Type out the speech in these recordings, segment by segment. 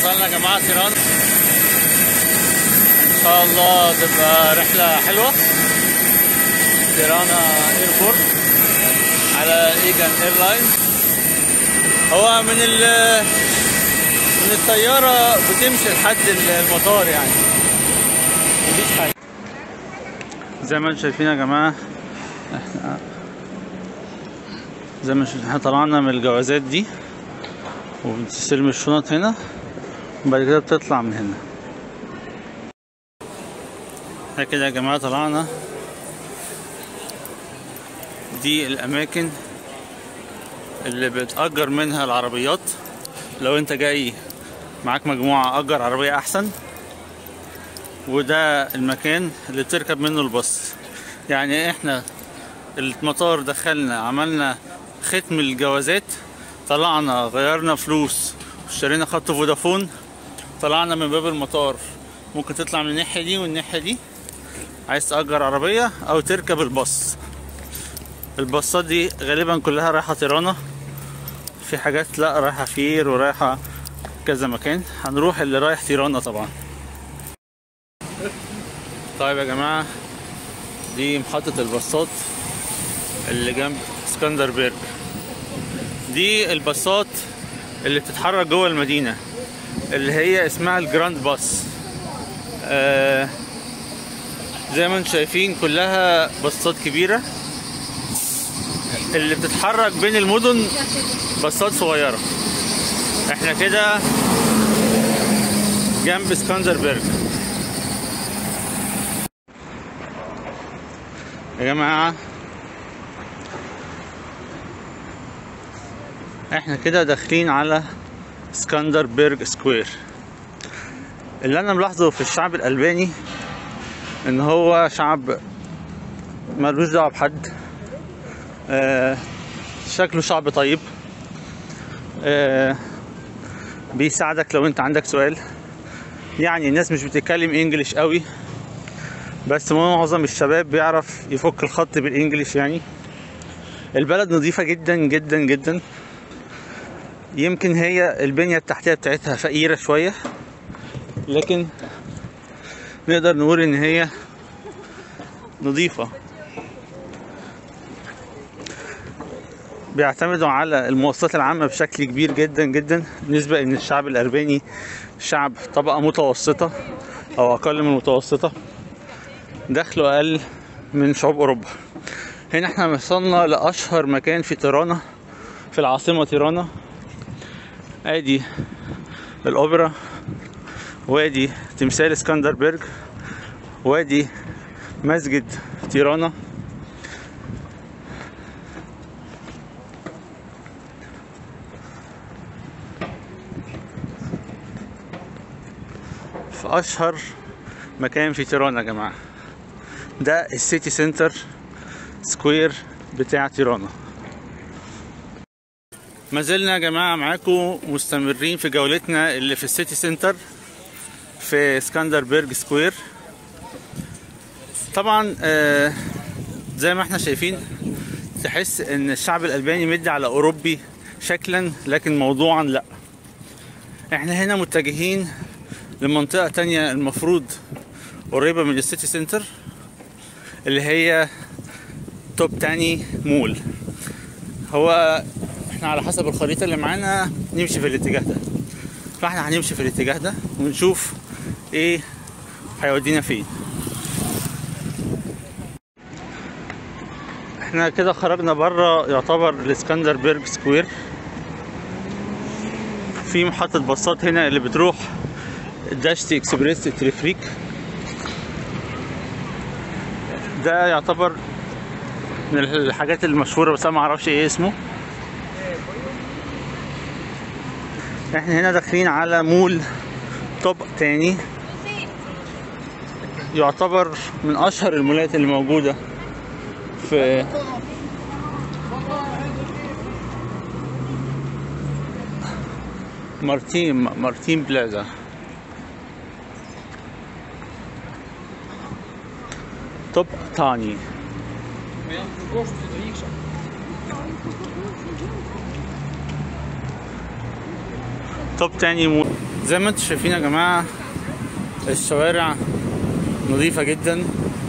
وصلنا يا جماعة تيران إن شاء الله تبقى رحلة حلوة تيرانا ايربورت على ايجان ايرلاينز هو من ال من الطيارة بتمشي لحد المطار يعني مفيش حاجة زي ما انتم شايفين يا جماعة احنا زي ما شايفين احنا طلعنا من الجوازات دي وبتستلم الشنط هنا وبعد كده بتطلع من هنا احنا كده يا جماعة طلعنا دي الأماكن اللي بتأجر منها العربيات لو انت جاي معاك مجموعة أجر عربية أحسن وده المكان اللي بتركب منه الباص يعني احنا المطار دخلنا عملنا ختم الجوازات طلعنا غيرنا فلوس اشترينا خط فودافون طلعنا من باب المطار ممكن تطلع من الناحية دي والناحية دي عايز تأجر عربية أو تركب الباص الباصات دي غالبا كلها رايحة تيرانا في حاجات لا رايحة فير ورايحة كذا مكان هنروح اللي رايح تيرانا طبعا طيب يا جماعة دي محطة الباصات اللي جنب اسكندربرج دي الباصات اللي بتتحرك جوه المدينة اللي هي اسمها الجراند باص آه زي ما انتم شايفين كلها باصات كبيرة اللي بتتحرك بين المدن باصات صغيرة احنا كده جنب اسكندربرج يا جماعة احنا كده داخلين على اسكندربرج سكوير اللي انا ملاحظه في الشعب الالباني ان هو شعب ملوش دعوه بحد آه شكله شعب طيب آه بيساعدك لو انت عندك سؤال يعني الناس مش بتتكلم انجليش قوي بس معظم الشباب بيعرف يفك الخط بالانجليش يعني البلد نظيفة جدا جدا جدا يمكن هي البنية التحتية بتاعتها فقيرة شوية لكن نقدر نقول ان هي نظيفة بيعتمدوا على المواصلات العامة بشكل كبير جدا جدا بالنسبة ان الشعب الألباني شعب طبقة متوسطة أو أقل من المتوسطة دخله أقل من شعوب أوروبا هنا احنا وصلنا لأشهر مكان في تيرانا في العاصمة تيرانا ادي الأوبرا وادي تمثال اسكندربرج وادي مسجد تيرانا في اشهر مكان في تيرانا يا جماعه ده السيتي سنتر سكوير بتاع تيرانا ما زلنا يا جماعه معاكم مستمرين في جولتنا اللي في السيتي سنتر في اسكندربرج سكوير طبعا آه زي ما احنا شايفين تحس ان الشعب الالباني مدي على اوروبي شكلا لكن موضوعا لا احنا هنا متجهين لمنطقة تانية المفروض قريبة من السيتي سنتر اللي هي توب تاني مول هو احنا على حسب الخريطة اللي معانا نمشي في الاتجاه ده فاحنا هنمشي في الاتجاه ده ونشوف ايه هيودينا فين احنا كده خرجنا بره يعتبر الاسكندربرج سكوير في محطة باصات هنا اللي بتروح داشتي اكسبريس تريفريك ده يعتبر من الحاجات المشهورة بس انا معرفش ايه اسمه احنا هنا داخلين على مول توب تاني يعتبر من اشهر المولات اللي موجودة في مارتين مارتين بلازا توب تاني توب تاني مول زي ما انتم شايفين يا جماعة الشوارع نظيفة جدا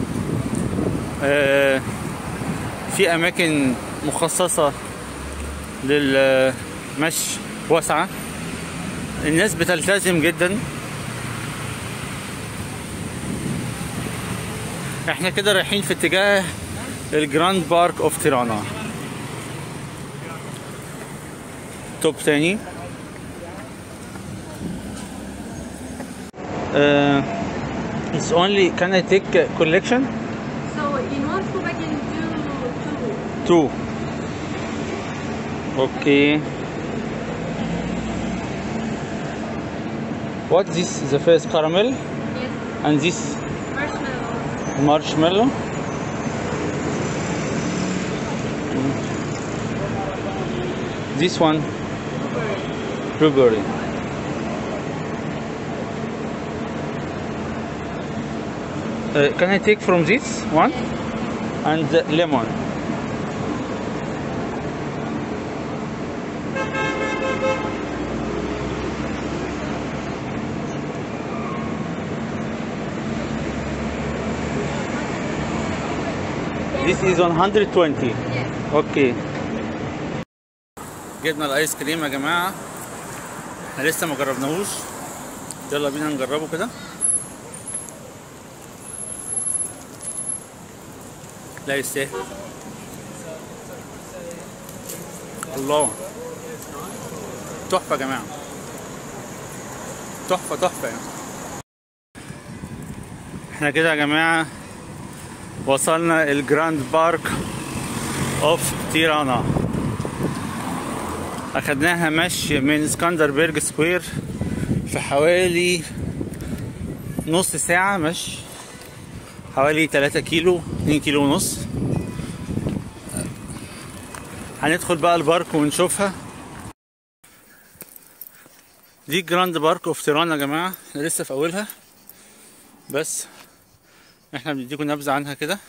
آه، في أماكن مخصصة للمشي واسعة الناس بتلتزم جدا احنا كده رايحين في اتجاه الجراند بارك اوف تيرانا توب تاني uh, it's only can I take a collection So in one scoop I can do two. two okay what this the first caramel Yes. and this Marshmallow. marshmallow this one blueberry uh, can I take from this one and the lemon This is 120 Yes. اوكي جبنا الايس كريم يا جماعه احنا لسه ما جربناهوش يلا بينا نجربه كده لا يستاهل الله تحفه يا جماعه تحفه تحفه يعني احنا كده يا جماعه وصلنا الجراند بارك اوف تيرانا اخدناها مشي من اسكندربرج سكوير في حوالي نص ساعة مشي حوالي 3 كيلو 2 كيلو ونص هندخل بقى البارك ونشوفها دي جراند بارك اوف تيرانا يا جماعة احنا لسه في اولها بس احنا بنديكم نبذة عنها كده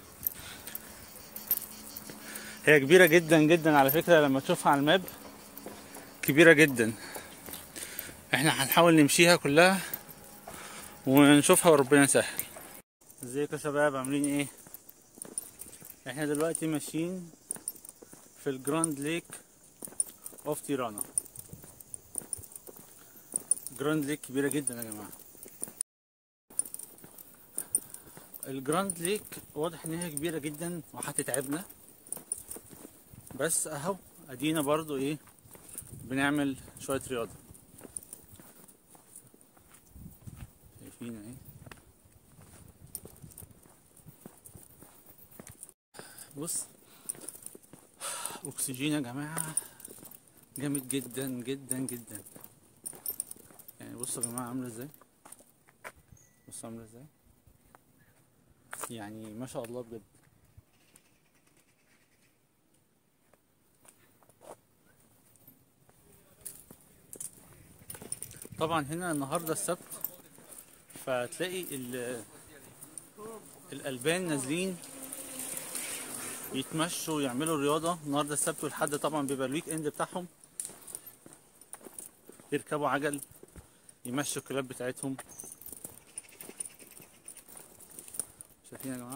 هي كبيرة جدا جدا على فكرة لما تشوفها على الماب كبيرة جدا احنا هنحاول نمشيها كلها ونشوفها وربنا يسهل ازيكم يا شباب عاملين ايه احنا دلوقتي ماشيين في الجراند ليك اوف تيرانا جراند ليك كبيرة جدا يا جماعة الجراند ليك واضح ان هي كبيرة جدا وهتتعبنا بس اهو ادينا برضو ايه بنعمل شوية رياضة شايفين اهي بص اكسجين يا جماعة جامد جدا جدا جدا يعني بصوا يا جماعة عاملة ازاي بصوا عاملة ازاي يعني ما شاء الله بجد طبعا هنا النهارده السبت فتلاقي ال- الالبان نازلين يتمشوا ويعملوا رياضه النهارده السبت والحد طبعا بيبقى الويك اند بتاعهم يركبوا عجل يمشوا الكلاب بتاعتهم شايفين يا جماعه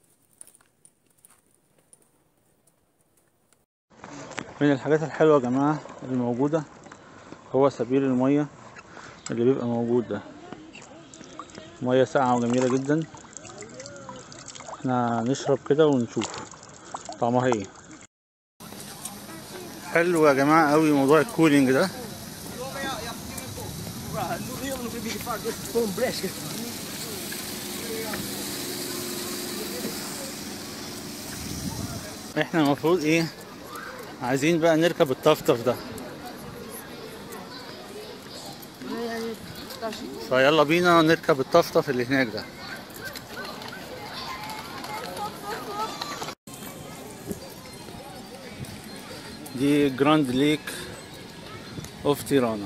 من الحاجات الحلوه يا جماعه اللي موجوده هو سبيل الميه اللي بيبقى موجود ده ميه ساقعه وجميله جدا احنا نشرب كده ونشوف طعمها ايه حلو يا جماعه قوي موضوع الكولينج ده احنا المفروض ايه عايزين بقى نركب الطفطف ده فيلا بينا نركب الطفطف اللي هناك ده دي جراند ليك اوف تيرانا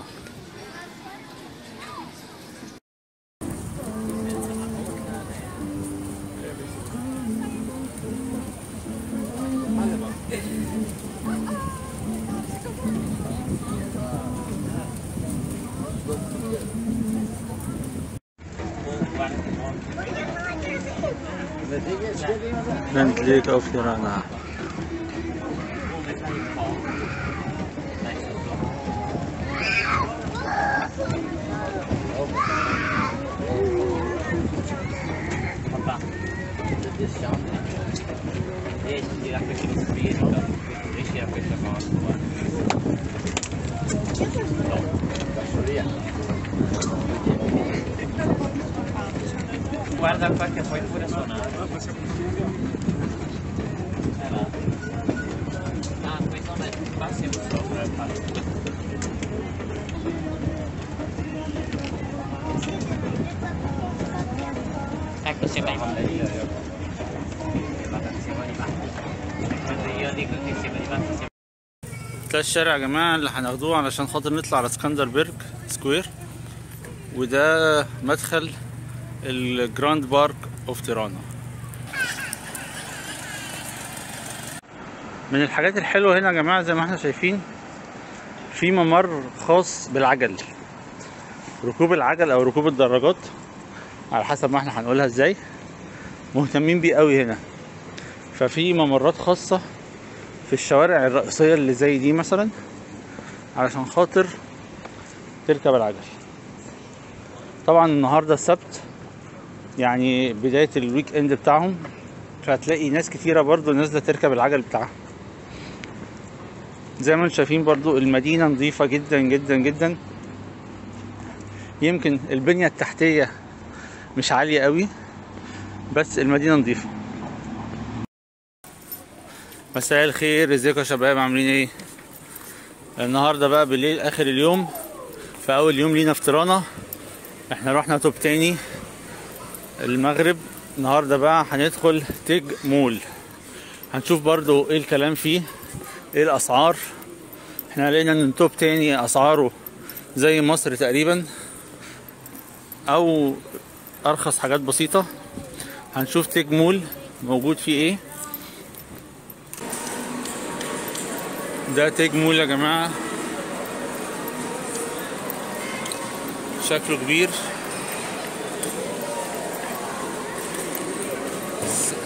Den Lake of Tirana. Papà, desciamo. Riesci a questo spirito, riesci a questa cosa. No, passo via. Guarda qua che puoi pure suonare. Eh, va. Ah, questo è qua siamo sopra il palco. Ecco, siamo arrivati. Io, io. Siamo arrivati. Quando io dico che siamo arrivati, siamo ده الشارع يا جماعة اللي هناخدوه علشان خاطر نطلع على اسكندربرج سكوير وده مدخل الجراند بارك اوف تيرانا من الحاجات الحلوة هنا يا جماعة زي ما احنا شايفين في ممر خاص بالعجل ركوب العجل او ركوب الدراجات على حسب ما احنا هنقولها ازاي مهتمين بيه قوي هنا ففي ممرات خاصة في الشوارع الرئيسية اللي زي دي مثلا علشان خاطر تركب العجل طبعا النهاردة السبت يعني بداية الويك اند بتاعهم فهتلاقي ناس كتيرة برضو نازلة تركب العجل بتاعها زي ما انتم شايفين برضو المدينة نظيفة جدا جدا جدا يمكن البنية التحتية مش عالية قوي بس المدينة نظيفة مساء الخير ازيكم يا شباب عاملين ايه النهارده بقى بالليل اخر اليوم في اول يوم لينا في ترانا احنا رحنا توب تاني المغرب النهارده بقى هندخل تيج مول هنشوف برضو ايه الكلام فيه ايه الاسعار احنا لقينا ان توب تاني اسعاره زي مصر تقريبا او ارخص حاجات بسيطه هنشوف تيج مول موجود فيه ايه ده تيج مول يا جماعة شكله كبير س-